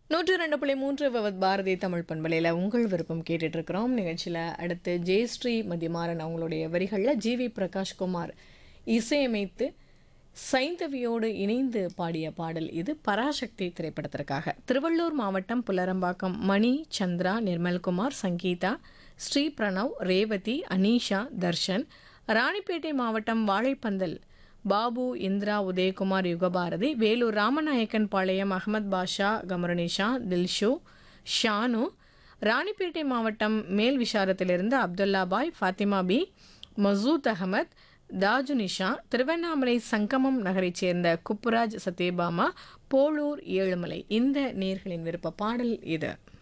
நூற்று ரெண்டு புள்ளி மூன்று விவத் பாரதி தமிழ் பண்பலையில் உங்கள் விருப்பம் கேட்டுட்டு இருக்கிறோம் நிகழ்ச்சியில் அடுத்து ஜெயஸ்ரீ மதிமாறன் அவங்களுடைய வரிகளில் ஜி வி பிரகாஷ்குமார் இசையமைத்து சைந்தவியோடு இணைந்து பாடிய பாடல் இது பராசக்தி திரைப்படத்திற்காக திருவள்ளூர் மாவட்டம் புலரம்பாக்கம் மணி சந்திரா நிர்மல்குமார் சங்கீதா ஸ்ரீ பிரணவ் ரேவதி அனீஷா தர்ஷன் ராணிப்பேட்டை மாவட்டம் வாழைப்பந்தல் பாபு இந்திரா உதயகுமார் யுகபாரதி வேலூர் ராமநாயக்கன் பாளையம் அகமது பாஷா கமருனிஷா தில்ஷு ஷானு ராணிப்பேட்டை மாவட்டம் மேல் விஷாரத்திலிருந்து அப்துல்லா பாய் ஃபாத்திமா பி மசூத் அகமத் தாஜுனிஷா திருவண்ணாமலை சங்கமம் நகரைச் சேர்ந்த குப்புராஜ் சத்யபாமா போலூர் ஏழுமலை இந்த நேர்களின் விருப்ப பாடல் இது